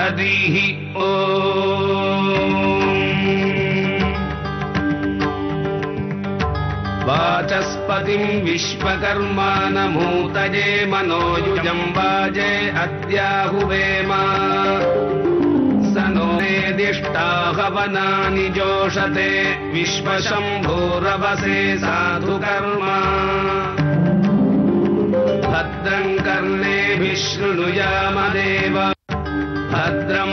हरिः ॐ वाचस्पतिम् विश्वकर्मानमूतये मनोयुजम् वाजे अद्याहुवेम स नो नेदिष्टा हवनानि जोषते विश्वशम्भूरवसे साधु कर्मा भद्रम् कर्णेभिः शृणुयामदेव भद्रम्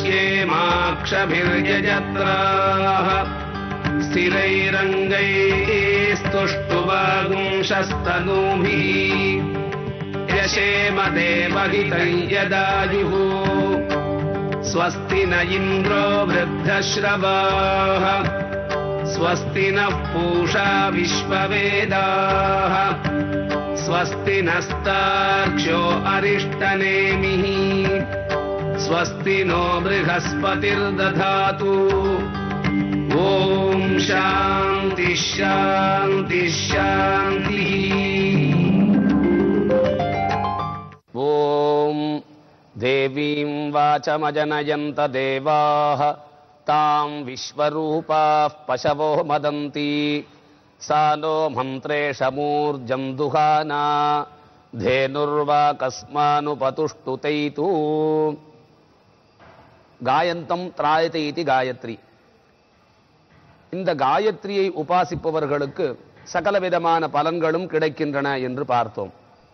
पश्येमाक्षभिर्यजत्राः स्थिरैरङ्गैस्तुष्टुवागुंशस्तनूभिः यशेमदेवहितम् यदायुः स्वस्ति न इन्द्रो वृद्धश्रवाः स्वस्ति नः पूषा विश्ववेदाः स्वस्ति नस्तार्क्ष्यो अरिष्टनेमिः स्वस्ति नो बृहस्पतिर्दधातु ॐ शान्ति शान्ति शान्तिः ॐ देवीं वाचमजनयन्त देवाः तां विश्वरूपाः पशवो मदन्ति सा नो मन्त्रेशमूर्जं दुहाना धेनुर्वा कस्मानुपतुष्टुतैतु காயந்தம் திராயத்தை இதி காயத்ரி இந்த காயத்ரியை உபாசிப்பவர்களுக்கு சகலவிதமான பலன்களும் கிடைக்கின்றன என்று பார்த்தோம்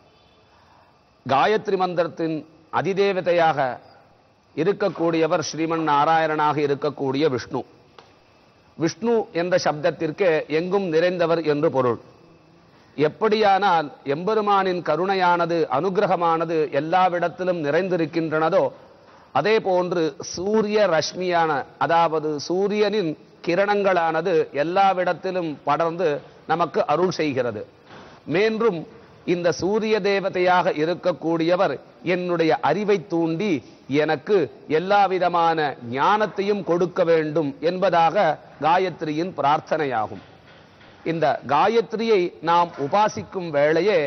காயத்ரி மந்திரத்தின் அதிதேவதையாக இருக்கக்கூடியவர் ஸ்ரீமன் நாராயணனாக இருக்கக்கூடிய விஷ்ணு விஷ்ணு என்ற சப்தத்திற்கு எங்கும் நிறைந்தவர் என்று பொருள் எப்படியானால் எம்பெருமானின் கருணையானது அனுகிரகமானது எல்லாவிடத்திலும் நிறைந்திருக்கின்றனதோ அதே போன்று சூரிய ரஷ்மியான அதாவது சூரியனின் கிரணங்களானது எல்லாவிடத்திலும் படர்ந்து நமக்கு அருள் செய்கிறது மேன்றும் இந்த சூரிய தேவதையாக இருக்கக்கூடியவர் என்னுடைய அறிவை தூண்டி எனக்கு எல்லா விதமான ஞானத்தையும் கொடுக்க வேண்டும் என்பதாக காயத்ரியின் பிரார்த்தனையாகும் இந்த காயத்ரியை நாம் உபாசிக்கும் வேளையே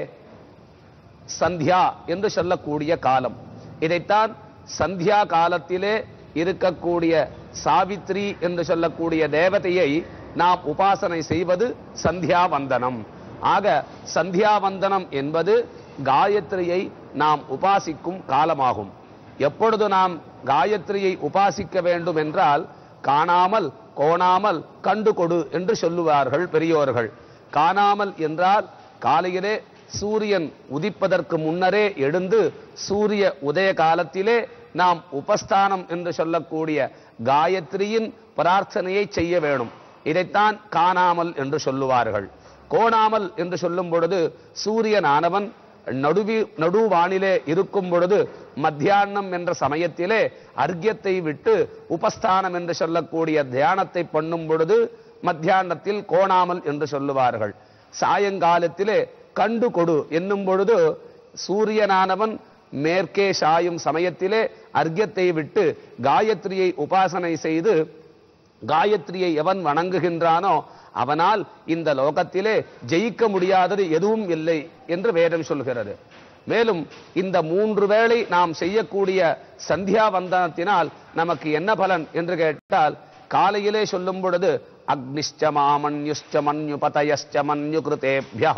சந்தியா என்று சொல்லக்கூடிய காலம் இதைத்தான் சந்தியா காலத்திலே இருக்கக்கூடிய சாவித்ரி என்று சொல்லக்கூடிய தேவதையை நாம் உபாசனை செய்வது சந்தியா வந்தனம் ஆக சந்தியா வந்தனம் என்பது காயத்ரியை நாம் உபாசிக்கும் காலமாகும் எப்பொழுது நாம் காயத்ரியை உபாசிக்க வேண்டும் என்றால் காணாமல் கோணாமல் கண்டு கொடு என்று சொல்லுவார்கள் பெரியோர்கள் காணாமல் என்றால் காலையிலே சூரியன் உதிப்பதற்கு முன்னரே எழுந்து சூரிய உதய காலத்திலே நாம் உபஸ்தானம் என்று சொல்லக்கூடிய காயத்ரியின் பிரார்த்தனையை செய்ய வேணும் இதைத்தான் காணாமல் என்று சொல்லுவார்கள் கோணாமல் என்று சொல்லும் பொழுது சூரியனானவன் நடுவி நடுவானிலே இருக்கும் பொழுது மத்தியானம் என்ற சமயத்திலே அர்க்கியத்தை விட்டு உபஸ்தானம் என்று சொல்லக்கூடிய தியானத்தை பண்ணும் பொழுது மத்தியானத்தில் கோணாமல் என்று சொல்லுவார்கள் சாயங்காலத்திலே கண்டு கொடு என்னும் பொழுது சூரியனானவன் மேற்கே சாயும் சமயத்திலே அர்க்கியத்தை விட்டு காயத்ரியை உபாசனை செய்து காயத்ரியை எவன் வணங்குகின்றானோ அவனால் இந்த லோகத்திலே ஜெயிக்க முடியாதது எதுவும் இல்லை என்று வேதம் சொல்கிறது மேலும் இந்த மூன்று வேளை நாம் செய்யக்கூடிய சந்தியா வந்தனத்தினால் நமக்கு என்ன பலன் என்று கேட்டால் காலையிலே சொல்லும் பொழுது அக்னிஷ்ட மாமன்யுஷ்ட மன்யுபதயஷ்ட மன்யு கிருதேபியா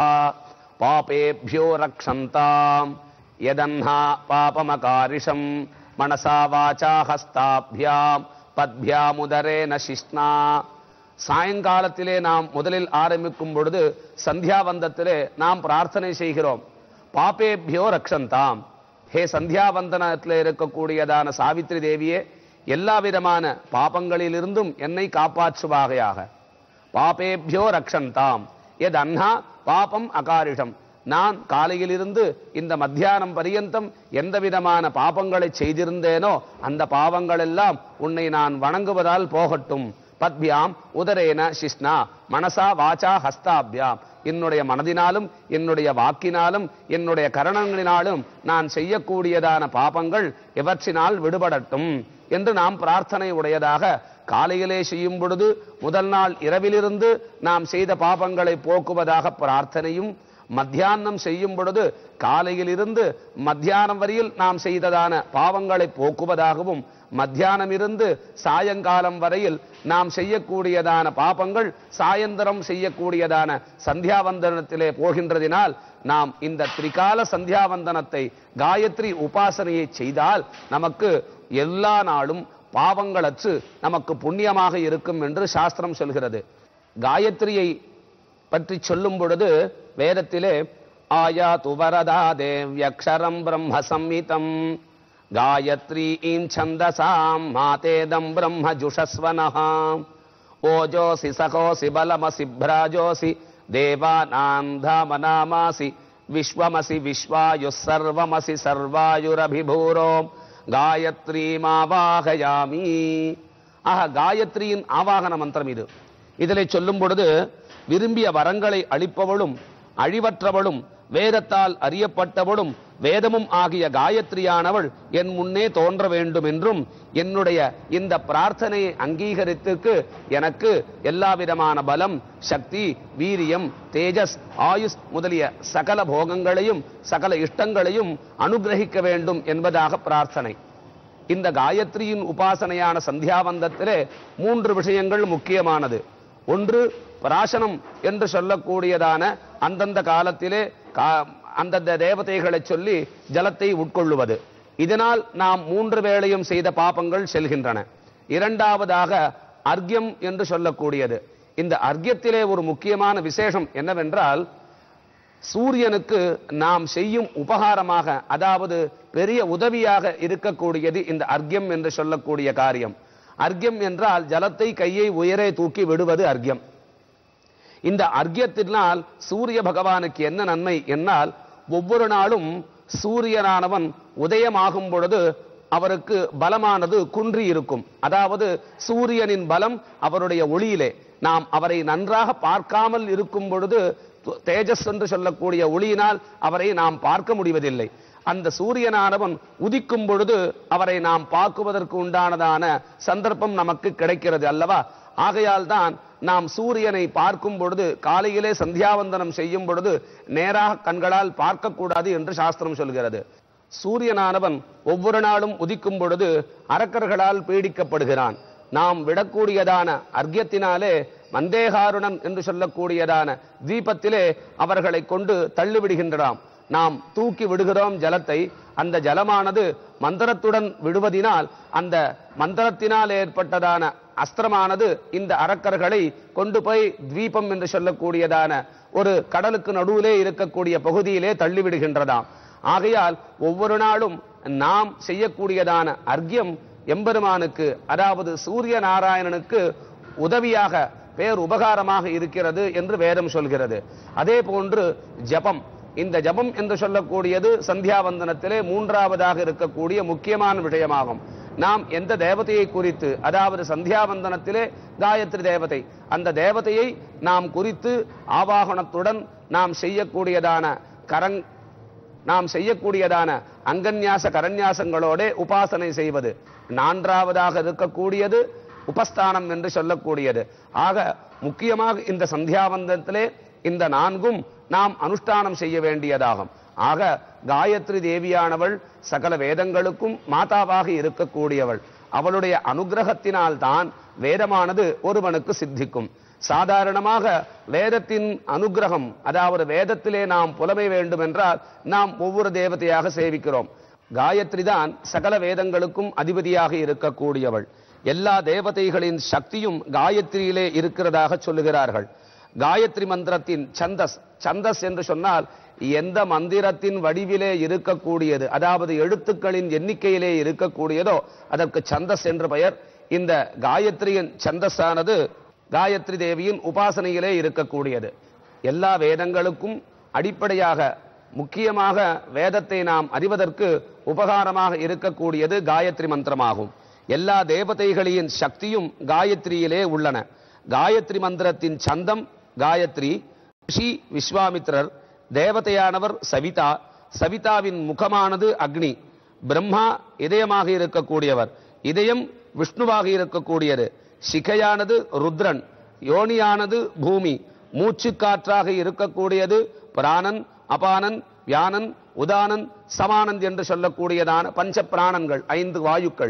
பாபேபியோ ரக்ஷந்தாம் யதன்ஹா பாபமகாரிஷம் மனசா வாச்சா ஹஸ்தாபியாம் பத்பியாமுதரேன சிஷ்ணா சாயங்காலத்திலே நாம் முதலில் ஆரம்பிக்கும் பொழுது சந்தியாவந்தத்திலே நாம் பிரார்த்தனை செய்கிறோம் பாப்பேபியோ ரக்ஷந்தாம் ஹே சந்தியாவந்தனத்தில் இருக்கக்கூடியதான சாவித்ரி தேவியே எல்லா விதமான பாபங்களிலிருந்தும் என்னை காப்பாற்றுவாகையாக பாபேபியோ ரக்ஷந்தாம் எத் அண்ணா பாபம் அகாரிஷம் நான் காலையிலிருந்து இந்த மத்தியானம் பரியந்தம் எந்த விதமான பாபங்களை செய்திருந்தேனோ அந்த பாவங்கள் எல்லாம் உன்னை நான் வணங்குவதால் போகட்டும் பத்பியாம் உதரேன சிஷ்ணா மனசா வாச்சா ஹஸ்தாபியாம் என்னுடைய மனதினாலும் என்னுடைய வாக்கினாலும் என்னுடைய கரணங்களினாலும் நான் செய்யக்கூடியதான பாபங்கள் இவற்றினால் விடுபடட்டும் என்று நாம் பிரார்த்தனை உடையதாக காலையிலே செய்யும் பொழுது முதல் நாள் இரவிலிருந்து நாம் செய்த பாபங்களை போக்குவதாக பிரார்த்தனையும் மத்தியானம் செய்யும் பொழுது காலையில் இருந்து மத்தியானம் வரையில் நாம் செய்ததான பாவங்களை போக்குவதாகவும் மத்தியானம் இருந்து சாயங்காலம் வரையில் நாம் செய்யக்கூடியதான பாபங்கள் சாயந்தரம் செய்யக்கூடியதான சந்தியாவந்தனத்திலே போகின்றதினால் நாம் இந்த திரிகால சந்தியாவந்தனத்தை காயத்ரி உபாசனையை செய்தால் நமக்கு எல்லா நாளும் பாவங்களற்று நமக்கு புண்ணியமாக இருக்கும் என்று சாஸ்திரம் சொல்கிறது காயத்ரியை பற்றி சொல்லும் பொழுது வேதத்திலே ஆயா துவரதா தேவ்யக்ஷரம் பிரம்ம சம்மிதம் காயத்ரீம் சந்தசாம் மாதேதம் பிரம்ம ஜுஷஸ்வனஹா ஓஜோசி சகோசி பலமசி பிராஜோசி தேவானாம் தாமநாமாசி விஸ்வமசி விஸ்வாயு சர்வமசி சர்வாயுரபிபூரோம் காயத்ரீமாவாகயாமி ஆக காயத்ரியின் ஆவாகன மந்திரம் இது இதிலே சொல்லும் பொழுது விரும்பிய வரங்களை அளிப்பவளும் அழிவற்றவளும் வேதத்தால் அறியப்பட்டவளும் வேதமும் ஆகிய காயத்ரியானவள் என் முன்னே தோன்ற வேண்டும் என்றும் என்னுடைய இந்த பிரார்த்தனையை அங்கீகரித்துக்கு எனக்கு எல்லா விதமான பலம் சக்தி வீரியம் தேஜஸ் ஆயுஸ் முதலிய சகல போகங்களையும் சகல இஷ்டங்களையும் அனுகிரகிக்க வேண்டும் என்பதாக பிரார்த்தனை இந்த காயத்ரியின் உபாசனையான சந்தியாவந்தத்திலே மூன்று விஷயங்கள் முக்கியமானது ஒன்று பிராசனம் என்று சொல்லக்கூடியதான அந்தந்த காலத்திலே கா- அந்தந்த தேவதைகளை சொல்லி ஜலத்தை உட்கொள்ளுவது இதனால் நாம் மூன்று வேளையும் செய்த பாபங்கள் செல்கின்றன இரண்டாவதாக அர்க்யம் என்று சொல்லக்கூடியது இந்த அர்க்யத்திலே ஒரு முக்கியமான விசேஷம் என்னவென்றால் சூரியனுக்கு நாம் செய்யும் உபகாரமாக அதாவது பெரிய உதவியாக இருக்கக்கூடியது இந்த அர்க்யம் என்று சொல்லக்கூடிய காரியம் அர்க்யம் என்றால் ஜலத்தை கையை உயரே தூக்கி விடுவது அர்க்யம் இந்த அர்க்யத்தினால் சூரிய பகவானுக்கு என்ன நன்மை என்னால் ஒவ்வொரு நாளும் சூரியனானவன் உதயமாகும் பொழுது அவருக்கு பலமானது குன்றி இருக்கும் அதாவது சூரியனின் பலம் அவருடைய ஒளியிலே நாம் அவரை நன்றாக பார்க்காமல் இருக்கும் பொழுது து- தேஜஸ் என்று சொல்லக்கூடிய ஒளியினால் அவரை நாம் பார்க்க முடிவதில்லை அந்த சூரியனானவன் உதிக்கும் பொழுது அவரை நாம் பார்க்குவதற்கு உண்டானதான சந்தர்ப்பம் நமக்கு கிடைக்கிறது அல்லவா ஆகையால் தான் நாம் சூரியனை பார்க்கும் பொழுது காலையிலே சந்தியாவந்தனம் செய்யும் பொழுது நேராக கண்களால் பார்க்கக்கூடாது என்று சாஸ்திரம் சொல்கிறது சூரியனானவன் ஒவ்வொரு நாளும் உதிக்கும் பொழுது அரக்கர்களால் பீடிக்கப்படுகிறான் நாம் விடக்கூடியதான அர்க்கியத்தினாலே மந்தேகாருணன் என்று சொல்லக்கூடியதான தீபத்திலே அவர்களை கொண்டு தள்ளிவிடுகின்றதாம் நாம் தூக்கி விடுகிறோம் ஜலத்தை அந்த ஜலமானது மந்திரத்துடன் விடுவதினால் அந்த மந்திரத்தினால் ஏற்பட்டதான அஸ்திரமானது இந்த அரக்கர்களை கொண்டு போய் தீபம் என்று சொல்லக்கூடியதான ஒரு கடலுக்கு நடுவிலே இருக்கக்கூடிய பகுதியிலே தள்ளிவிடுகின்றதாம் ஆகையால் ஒவ்வொரு நாளும் நாம் செய்யக்கூடியதான அர்க்யம் எம்பெருமானுக்கு அதாவது சூரிய நாராயணனுக்கு உதவியாக பேர் உபகாரமாக இருக்கிறது என்று வேதம் சொல்கிறது அதே போன்று ஜபம் இந்த ஜபம் என்று சொல்லக்கூடியது சந்தியாவந்தனத்திலே மூன்றாவதாக இருக்கக்கூடிய முக்கியமான விஷயமாகும் நாம் எந்த தேவதையை குறித்து அதாவது சந்தியாவந்தனத்திலே காயத்ரி தேவதை அந்த தேவதையை நாம் குறித்து ஆவாகனத்துடன் நாம் செய்யக்கூடியதான கரங் நாம் செய்யக்கூடியதான அங்கன்யாச கரன்யாசங்களோட உபாசனை செய்வது நான்காவதாக இருக்கக்கூடியது உபஸ்தானம் என்று சொல்லக்கூடியது ஆக முக்கியமாக இந்த சந்தியாவந்தத்திலே இந்த நான்கும் நாம் அனுஷ்டானம் செய்ய வேண்டியதாகும் ஆக காயத்ரி தேவியானவள் சகல வேதங்களுக்கும் மாதாவாக இருக்கக்கூடியவள் அவளுடைய அனுகிரகத்தினால் தான் வேதமானது ஒருவனுக்கு சித்திக்கும் சாதாரணமாக வேதத்தின் அனுகிரகம் அதாவது வேதத்திலே நாம் புலமை வேண்டும் என்றால் நாம் ஒவ்வொரு தேவதையாக சேவிக்கிறோம் காயத்ரி தான் சகல வேதங்களுக்கும் அதிபதியாக இருக்கக்கூடியவள் எல்லா தேவதைகளின் சக்தியும் காயத்ரியிலே இருக்கிறதாக சொல்லுகிறார்கள் காயத்ரி மந்திரத்தின் சந்தஸ் சந்தஸ் என்று சொன்னால் எந்த மந்திரத்தின் வடிவிலே இருக்கக்கூடியது அதாவது எழுத்துக்களின் எண்ணிக்கையிலே இருக்கக்கூடியதோ அதற்கு சந்தஸ் என்று பெயர் இந்த காயத்ரியின் சந்தஸானது காயத்ரி தேவியின் உபாசனையிலே இருக்கக்கூடியது எல்லா வேதங்களுக்கும் அடிப்படையாக முக்கியமாக வேதத்தை நாம் அறிவதற்கு உபகாரமாக இருக்கக்கூடியது காயத்ரி மந்திரமாகும் எல்லா தேவதைகளின் சக்தியும் காயத்ரியிலே உள்ளன காயத்ரி மந்திரத்தின் சந்தம் காயத்ரி ரிஷி விஸ்வாமித்ரர் தேவதையானவர் சவிதா சவிதாவின் முகமானது அக்னி பிரம்மா இதயமாக இருக்கக்கூடியவர் இதயம் விஷ்ணுவாக இருக்கக்கூடியது சிகையானது ருத்ரன் யோனியானது பூமி மூச்சு காற்றாக இருக்கக்கூடியது பிராணன் அபானன் வியானன் உதானன் சமானந்த் என்று சொல்லக்கூடியதான பஞ்ச பிராணன்கள் ஐந்து வாயுக்கள்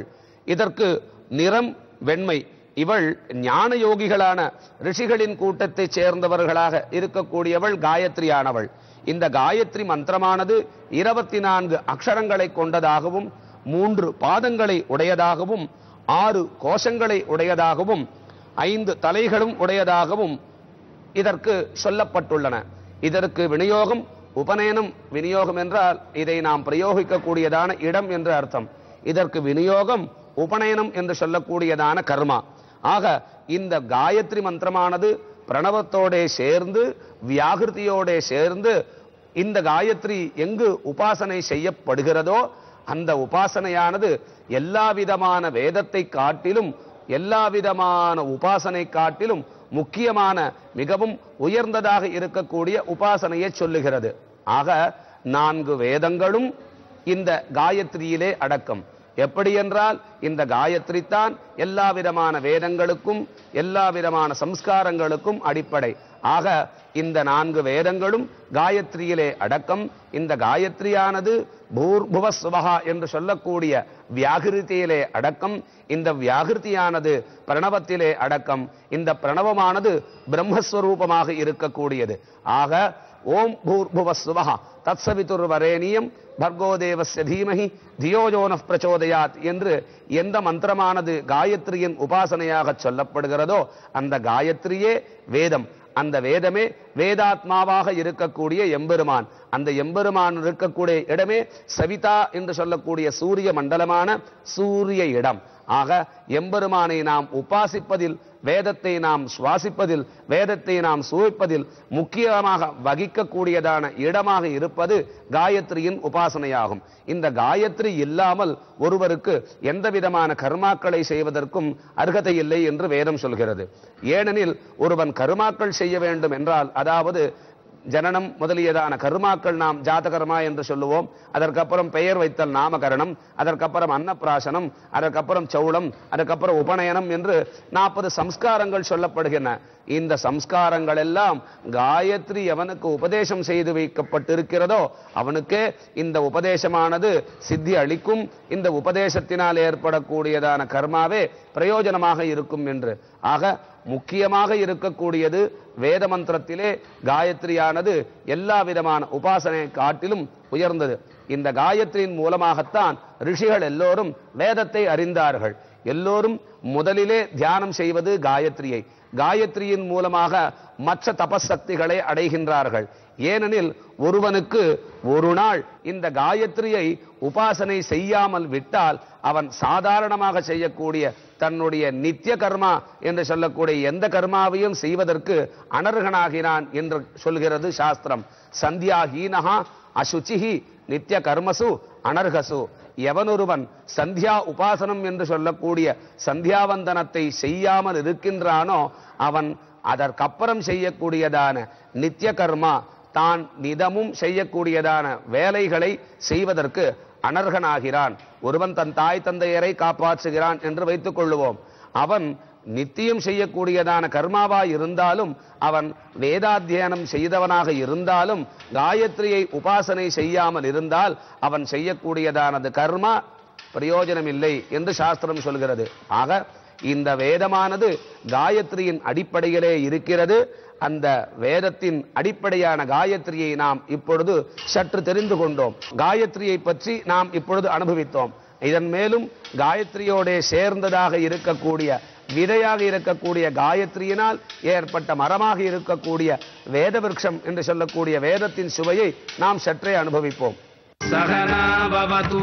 இதற்கு நிறம் வெண்மை இவள் ஞான யோகிகளான ரிஷிகளின் கூட்டத்தைச் சேர்ந்தவர்களாக இருக்கக்கூடியவள் காயத்ரியானவள் இந்த காயத்ரி மந்திரமானது இருபத்தி நான்கு அக்ஷரங்களை கொண்டதாகவும் மூன்று பாதங்களை உடையதாகவும் ஆறு கோஷங்களை உடையதாகவும் ஐந்து தலைகளும் உடையதாகவும் இதற்கு சொல்லப்பட்டுள்ளன இதற்கு விநியோகம் உபநயனம் விநியோகம் என்றால் இதை நாம் பிரயோகிக்கக்கூடியதான இடம் என்று அர்த்தம் இதற்கு விநியோகம் உபநயனம் என்று சொல்லக்கூடியதான கர்மா ஆக இந்த காயத்ரி மந்திரமானது பிரணவத்தோடே சேர்ந்து வியாகிருதியோடே சேர்ந்து இந்த காயத்ரி எங்கு உபாசனை செய்யப்படுகிறதோ அந்த உபாசனையானது எல்லா விதமான வேதத்தை காட்டிலும் எல்லா விதமான உபாசனை காட்டிலும் முக்கியமான மிகவும் உயர்ந்ததாக இருக்கக்கூடிய உபாசனையை சொல்லுகிறது ஆக நான்கு வேதங்களும் இந்த காயத்ரியிலே அடக்கம் எப்படி என்றால் இந்த காயத்ரி தான் எல்லா விதமான வேதங்களுக்கும் எல்லா விதமான சம்ஸ்காரங்களுக்கும் அடிப்படை ஆக இந்த நான்கு வேதங்களும் காயத்ரியிலே அடக்கம் இந்த காயத்ரியானது பூர்புவ சுபகா என்று சொல்லக்கூடிய வியாகிருதியிலே அடக்கம் இந்த வியாகிருதியானது பிரணவத்திலே அடக்கம் இந்த பிரணவமானது பிரம்மஸ்வரூபமாக இருக்கக்கூடியது ஆக ஓம் பூர்புவ சுபகா தத்சவிதுர் வரேனியம் பர்கோ தேவஸ்ய தீமஹி தியோஜோன பிரச்சோதயாத் என்று எந்த மந்திரமானது காயத்ரியின் உபாசனையாக சொல்லப்படுகிறதோ அந்த காயத்ரியே வேதம் அந்த வேதமே வேதாத்மாவாக இருக்கக்கூடிய எம்பெருமான் அந்த எம்பெருமான் இருக்கக்கூடிய இடமே சவிதா என்று சொல்லக்கூடிய சூரிய மண்டலமான சூரிய இடம் ஆக எம்பெருமானை நாம் உபாசிப்பதில் வேதத்தை நாம் சுவாசிப்பதில் வேதத்தை நாம் சுவைப்பதில் முக்கியமாக வகிக்கக்கூடியதான இடமாக இருப்பது காயத்ரியின் உபாசனையாகும் இந்த காயத்ரி இல்லாமல் ஒருவருக்கு எந்த விதமான கர்மாக்களை செய்வதற்கும் அர்ஹதை இல்லை என்று வேதம் சொல்கிறது ஏனெனில் ஒருவன் கர்மாக்கள் செய்ய வேண்டும் என்றால் அதாவது ஜனனம் முதலியதான கர்மாக்கள் நாம் ஜாதகர்மா என்று சொல்லுவோம் அதற்கப்புறம் பெயர் வைத்தல் நாமகரணம் அதற்கப்புறம் அன்னப்பிராசனம் அதற்கப்புறம் சௌளம் அதற்கப்புறம் உபநயனம் என்று நாற்பது சம்ஸ்காரங்கள் சொல்லப்படுகின்றன இந்த சம்ஸ்காரங்கள் எல்லாம் காயத்ரி எவனுக்கு உபதேசம் செய்து வைக்கப்பட்டிருக்கிறதோ அவனுக்கே இந்த உபதேசமானது சித்தி அளிக்கும் இந்த உபதேசத்தினால் ஏற்படக்கூடியதான கர்மாவே பிரயோஜனமாக இருக்கும் என்று ஆக முக்கியமாக இருக்கக்கூடியது வேத மந்திரத்திலே காயத்ரியானது எல்லா விதமான உபாசனை காட்டிலும் உயர்ந்தது இந்த காயத்ரியின் மூலமாகத்தான் ரிஷிகள் எல்லோரும் வேதத்தை அறிந்தார்கள் எல்லோரும் முதலிலே தியானம் செய்வது காயத்ரியை காயத்ரியின் மூலமாக மற்ற தபசக்திகளை அடைகின்றார்கள் ஏனெனில் ஒருவனுக்கு ஒரு நாள் இந்த காயத்ரியை உபாசனை செய்யாமல் விட்டால் அவன் சாதாரணமாக செய்யக்கூடிய தன்னுடைய நித்திய கர்மா என்று சொல்லக்கூடிய எந்த கர்மாவையும் செய்வதற்கு அனர்கனாகிறான் என்று சொல்கிறது சாஸ்திரம் சந்தியாஹீனஹா அசுச்சிஹி நித்திய கர்மசு அனர்கசு எவனொருவன் சந்தியா உபாசனம் என்று சொல்லக்கூடிய சந்தியாவந்தனத்தை செய்யாமல் இருக்கின்றானோ அவன் அதற்கப்புறம் செய்யக்கூடியதான நித்திய கர்மா தான் நிதமும் செய்யக்கூடியதான வேலைகளை செய்வதற்கு அனர்கனாகிறான் ஒருவன் தன் தாய் தந்தையரை காப்பாற்றுகிறான் என்று வைத்துக் கொள்ளுவோம் அவன் நித்தியம் செய்யக்கூடியதான கர்மாவா இருந்தாலும் அவன் வேதாத்தியனம் செய்தவனாக இருந்தாலும் காயத்ரியை உபாசனை செய்யாமல் இருந்தால் அவன் செய்யக்கூடியதானது கர்மா பிரயோஜனம் இல்லை என்று சாஸ்திரம் சொல்கிறது ஆக இந்த வேதமானது காயத்ரியின் அடிப்படையிலே இருக்கிறது அந்த வேதத்தின் அடிப்படையான காயத்ரியை நாம் இப்பொழுது சற்று தெரிந்து கொண்டோம் காயத்ரியை பற்றி நாம் இப்பொழுது அனுபவித்தோம் இதன் மேலும் காயத்ரியோடே சேர்ந்ததாக இருக்கக்கூடிய விதையாக இருக்கக்கூடிய காயத்ரியினால் ஏற்பட்ட மரமாக இருக்கக்கூடிய வேத விருட்சம் என்று சொல்லக்கூடிய வேதத்தின் சுவையை நாம் சற்றே அனுபவிப்போம் सहना भवतु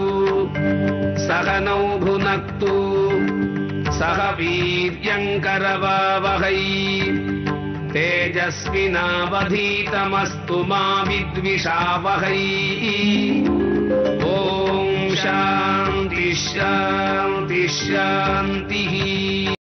सहनौ भुनक्तु सह वीर्यङ्करवावहै तेजस्विनावधीतमस्तु मा विद्विषावहै ॐ शान्तिः शान्तिः शान्तिः